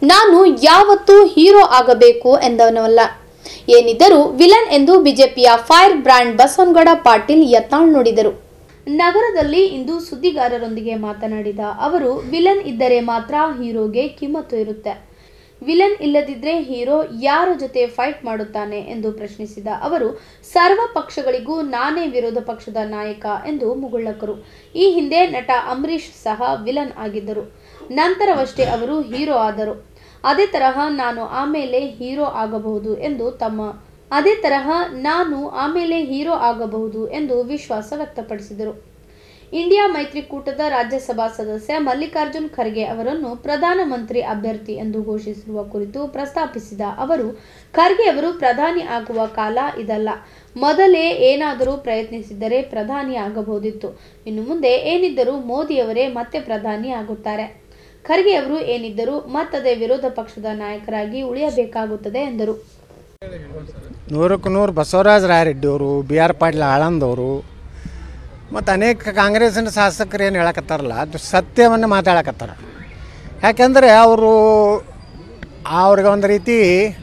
ನಾನು ಯಾವತ್ತೂ ಹೀರೋ ಆಗಬೇಕು ಎಂದವನವಲ್ಲ ಏನಿದ್ದರೂ ವಿಲನ್ ಎಂದು ಬಿಜೆಪಿಯ ಫೈರ್ ಬ್ರ್ಯಾಂಡ್ ಬಸವನಗೌಡ ಪಾಟೀಲ್ ಯತ್ನಾಳ್ ನುಡಿದರು ನಗರದಲ್ಲಿ ಇಂದು ಸುದ್ದಿಗಾರರೊಂದಿಗೆ ಮಾತನಾಡಿದ ಅವರು ವಿಲನ್ ಇದ್ದರೆ ಮಾತ್ರ ಹೀರೋಗೆ ಕಿಮ್ಮತ್ತು ಇರುತ್ತೆ ವಿಲನ್ ಇಲ್ಲದಿದ್ರೆ ಹೀರೋ ಯಾರ ಜೊತೆ ಫೈಟ್ ಮಾಡುತ್ತಾನೆ ಎಂದು ಪ್ರಶ್ನಿಸಿದ ಅವರು ಸರ್ವ ಪಕ್ಷಗಳಿಗೂ ನಾನೇ ವಿರೋಧ ಪಕ್ಷದ ನಾಯಕ ಎಂದು ಮುಗುಳ್ಳಕರು ಈ ಹಿಂದೆ ನಟ ಅಂಬರೀಷ್ ಸಹ ವಿಲನ್ ಆಗಿದ್ದರು ನಂತರವಷ್ಟೇ ಅವರು ಹೀರೋ ಆದರು ಅದೇ ತರಹ ನಾನು ಆಮೇಲೆ ಹೀರೋ ಆಗಬಹುದು ಎಂದು ತಮ್ಮ ಅದೇ ತರಹ ನಾನು ಆಮೇಲೆ ಹೀರೋ ಆಗಬಹುದು ಎಂದು ವಿಶ್ವಾಸ ವ್ಯಕ್ತಪಡಿಸಿದರು ಇಂಡಿಯಾ ಮೈತ್ರಿಕೂಟದ ರಾಜ್ಯಸಭಾ ಸದಸ್ಯ ಮಲ್ಲಿಕಾರ್ಜುನ್ ಖರ್ಗೆ ಅವರನ್ನು ಪ್ರಧಾನಮಂತ್ರಿ ಅಭ್ಯರ್ಥಿ ಎಂದು ಘೋಷಿಸಿರುವ ಕುರಿತು ಪ್ರಸ್ತಾಪಿಸಿದ ಅವರು ಖರ್ಗೆ ಅವರು ಪ್ರಧಾನಿ ಆಗುವ ಕಾಲ ಇದಲ್ಲ ಮೊದಲೇ ಏನಾದರೂ ಪ್ರಯತ್ನಿಸಿದ್ದರೆ ಪ್ರಧಾನಿ ಆಗಬಹುದಿತ್ತು ಇನ್ನು ಮುಂದೆ ಏನಿದ್ದರೂ ಮೋದಿಯವರೇ ಮತ್ತೆ ಪ್ರಧಾನಿ ಆಗುತ್ತಾರೆ ಖರ್ಗೆ ಅವರು ಏನಿದ್ದರೂ ಮತ್ತದೇ ವಿರೋಧ ಪಕ್ಷದ ನಾಯಕರಾಗಿ ಉಳಿಯಬೇಕಾಗುತ್ತದೆ ಎಂದರು ನೂರಕ್ಕೆ ನೂರು ಬಸವರಾಜ ರಾಯರೆಡ್ಡಿ ಅವರು ಬಿ ಆರ್ ಪಾಟೀಲ್ ಆಳಂದವರು ಮತ್ತು ಅನೇಕ ಕಾಂಗ್ರೆಸ್ಸಿನ ಶಾಸಕರು ಏನು ಹೇಳಕತ್ತಾರಲ್ಲ ಅದು ಸತ್ಯವನ್ನು ಮಾತಾಡಕತ್ತಾರ ಯಾಕೆಂದರೆ ಅವರು ಅವ್ರಿಗೆ ಒಂದು ರೀತಿ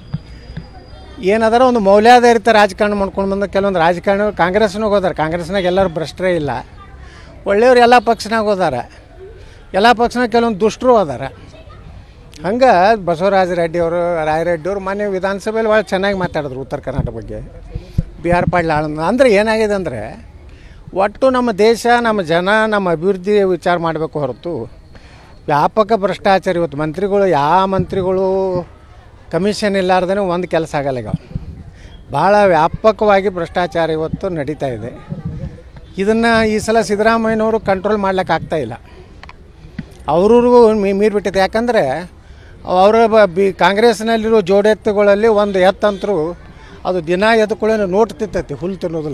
ಏನದಾರ ಒಂದು ಮೌಲ್ಯಾಧಾರಿತ ರಾಜಕಾರಣ ಮಾಡ್ಕೊಂಡು ಬಂದ ಕೆಲವೊಂದು ರಾಜಕಾರಣ ಕಾಂಗ್ರೆಸ್ನಾಗ ಹೋದಾರ ಕಾಂಗ್ರೆಸ್ನಾಗ ಎಲ್ಲರೂ ಭ್ರಷ್ಟರೇ ಇಲ್ಲ ಒಳ್ಳೆಯವ್ರು ಎಲ್ಲ ಪಕ್ಷನಾಗ ಹೋದಾರ ಎಲ್ಲ ಪಕ್ಷನಾಗ ಕೆಲವೊಂದು ದುಷ್ಟರು ಹೋದಾರ ಹಂಗೆ ಬಸವರಾಜ ರೆಡ್ಡಿ ಅವರು ರಾಯರೆಡ್ಡಿ ಅವರು ಮೊನ್ನೆ ವಿಧಾನಸಭೆಯಲ್ಲಿ ಭಾಳ ಚೆನ್ನಾಗಿ ಮಾತಾಡಿದ್ರು ಉತ್ತರ ಕರ್ನಾಟಕ ಬಗ್ಗೆ ಬಿ ಆರ್ ಪಾಟೀಲ್ ಆಳಂದ ಅಂದರೆ ಏನಾಗಿದೆ ಅಂದರೆ ಒಟ್ಟು ನಮ್ಮ ದೇಶ ನಮ್ಮ ಜನ ನಮ್ಮ ಅಭಿವೃದ್ಧಿ ವಿಚಾರ ಮಾಡಬೇಕು ಹೊರತು ವ್ಯಾಪಕ ಭ್ರಷ್ಟಾಚಾರ ಇವತ್ತು ಮಂತ್ರಿಗಳು ಯಾವ ಮಂತ್ರಿಗಳು ಕಮಿಷನ್ ಇಲ್ಲಾರ್ದೇ ಒಂದು ಕೆಲಸ ಆಗಲ್ಲ ಈಗ ಭಾಳ ವ್ಯಾಪಕವಾಗಿ ಭ್ರಷ್ಟಾಚಾರ ಇವತ್ತು ನಡೀತಾ ಇದೆ ಇದನ್ನು ಈ ಸಲ ಸಿದ್ದರಾಮಯ್ಯನವರು ಕಂಟ್ರೋಲ್ ಮಾಡ್ಲಿಕ್ಕೆ ಆಗ್ತಾ ಇಲ್ಲ ಅವ್ರಿಗೂ ಮೀರಿ ಬಿಟ್ಟಿದೆ ಯಾಕಂದರೆ ಅವರ ಬ- ಬಿ ಕಾಂಗ್ರೆಸ್ನಲ್ಲಿರೋ ಜೋಡೆತ್ತುಗಳಲ್ಲಿ ಒಂದು ಎತ್ತಂತರೂ ಅದು ದಿನ ಎತ್ತುಕೊಳ್ಳೋ ನೋಟ್ ತಿತ್ತೈತಿ ಹುಲ್ಲು ತಿನ್ನೋದಿಲ್ಲ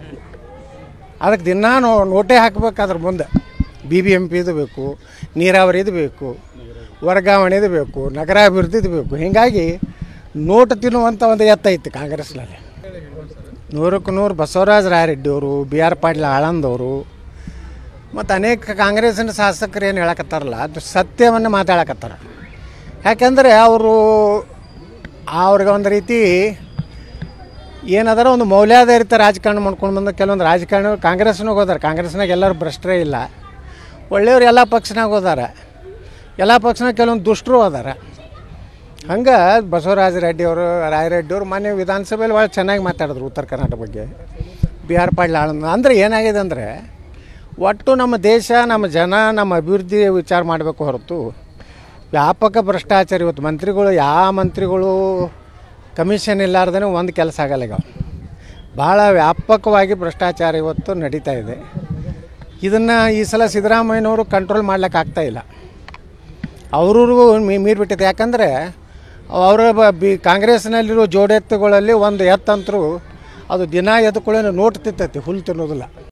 ಅದಕ್ಕೆ ದಿನ ನೋ ನೋಟೇ ಹಾಕ್ಬೇಕಾದ್ರ ಮುಂದೆ ಬಿ ಬಿ ಎಂ ಪಿದು ಬೇಕು ನೀರಾವರಿದು ಬೇಕು ವರ್ಗಾವಣೆದು ಬೇಕು ನಗರಾಭಿವೃದ್ಧಿದು ಬೇಕು ಹೀಗಾಗಿ ನೋಟ್ ತಿನ್ನುವಂಥ ಒಂದು ಎತ್ತ ಐತಿ ಕಾಂಗ್ರೆಸ್ನಲ್ಲಿ ನೂರಕ್ಕೆ ನೂರು ಬಸವರಾಜ ರಾಯರೆಡ್ಡಿ ಅವರು ಬಿ ಆರ್ ಪಾಟೀಲ್ ಆಳಂದವರು ಮತ್ತು ಅನೇಕ ಕಾಂಗ್ರೆಸ್ಸಿನ ಶಾಸಕರು ಏನು ಹೇಳಕತ್ತಾರಲ್ಲ ಅದು ಸತ್ಯವನ್ನು ಮಾತಾಡಕತ್ತಾರ ಯಾಕೆಂದರೆ ಅವರು ಅವ್ರಿಗೆ ಒಂದು ರೀತಿ ಏನದಾರ ಒಂದು ಮೌಲ್ಯಾಧಾರಿತ ರಾಜಕಾರಣ ಮಾಡ್ಕೊಂಡು ಬಂದ ಕೆಲವೊಂದು ರಾಜಕಾರಣ ಕಾಂಗ್ರೆಸ್ನಾಗ ಹೋದಾರ ಕಾಂಗ್ರೆಸ್ನಾಗ ಎಲ್ಲರೂ ಭ್ರಷ್ಟರೇ ಇಲ್ಲ ಒಳ್ಳೆಯವ್ರು ಎಲ್ಲ ಪಕ್ಷನಾಗ ಹೋದಾರ ಎಲ್ಲ ಪಕ್ಷನಾಗ ಕೆಲವೊಂದು ದುಷ್ಟರು ಹೋದಾರ ಹಂಗೆ ಬಸವರಾಜ ರೆಡ್ಡಿ ಅವರು ರಾಯರೆಡ್ಡಿ ಅವರು ಮೊನ್ನೆ ವಿಧಾನಸಭೆಯಲ್ಲಿ ಭಾಳ ಚೆನ್ನಾಗಿ ಮಾತಾಡಿದ್ರು ಉತ್ತರ ಕರ್ನಾಟಕ ಬಗ್ಗೆ ಬಿ ಆರ್ ಪಾಟೀಲ್ ಆಳಂದ ಅಂದರೆ ಏನಾಗಿದೆ ಅಂದರೆ ಒಟ್ಟು ನಮ್ಮ ದೇಶ ನಮ್ಮ ಜನ ನಮ್ಮ ಅಭಿವೃದ್ಧಿ ವಿಚಾರ ಮಾಡಬೇಕು ಹೊರತು ವ್ಯಾಪಕ ಭ್ರಷ್ಟಾಚಾರ ಇವತ್ತು ಮಂತ್ರಿಗಳು ಯಾವ ಮಂತ್ರಿಗಳು ಕಮಿಷನ್ ಇಲ್ಲಾರ್ದೇ ಒಂದು ಕೆಲಸ ಆಗಲ್ಲ ಈಗ ಭಾಳ ವ್ಯಾಪಕವಾಗಿ ಭ್ರಷ್ಟಾಚಾರ ಇವತ್ತು ನಡೀತಾ ಇದೆ ಇದನ್ನು ಈ ಸಲ ಸಿದ್ದರಾಮಯ್ಯನವರು ಕಂಟ್ರೋಲ್ ಮಾಡ್ಲಿಕ್ಕೆ ಆಗ್ತಾ ಇಲ್ಲ ಅವ್ರಿಗೂ ಮೀರಿ ಬಿಟ್ಟಿದೆ ಯಾಕಂದರೆ ಅವರ ಬ- ಬಿ ಕಾಂಗ್ರೆಸ್ನಲ್ಲಿರೋ ಜೋಡೆತ್ತುಗಳಲ್ಲಿ ಒಂದು ಎತ್ತಂತರೂ ಅದು ದಿನ ಎತ್ತುಕೊಳ್ಳೋ ನೋಟ್ ತಿತ್ತೈತಿ ಹುಲ್ಲು ತಿನ್ನೋದಿಲ್ಲ